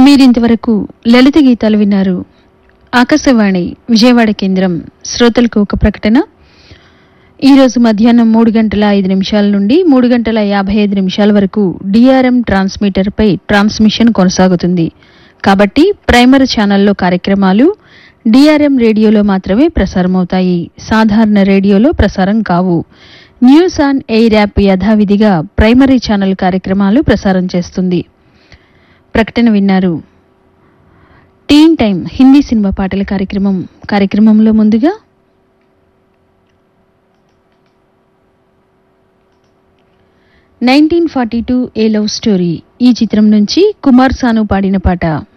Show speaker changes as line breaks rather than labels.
మీరింతవరకు లలిత గీతాలు విన్నారు ఆకాశవాణి విజయవాడ కేంద్రం శ్రోతలకు ఒక ప్రకటన ఈరోజు మధ్యాహ్నం మూడు గంటల ఐదు నిమిషాల నుండి మూడు గంటల యాభై ఐదు నిమిషాల వరకు డిఆర్ఎం ట్రాన్స్మిటర్పై ట్రాన్స్మిషన్ కొనసాగుతుంది కాబట్టి ప్రైమరీ ఛానల్లో కార్యక్రమాలు డిఆర్ఎం రేడియోలో మాత్రమే ప్రసారమవుతాయి సాధారణ రేడియోలో ప్రసారం కావు న్యూస్ ఆన్ ఎయిర్ యాప్ యథావిధిగా ప్రైమరీ ఛానల్ కార్యక్రమాలు ప్రసారం చేస్తుంది ప్రకటన విన్నారు టీన్ టైం హిందీ సినిమా పాటల కార్యక్రమం కార్యక్రమంలో ముందుగా nineteen forty two A love story ఈ చిత్రం నుంచి కుమార్ సాను పాడిన పాట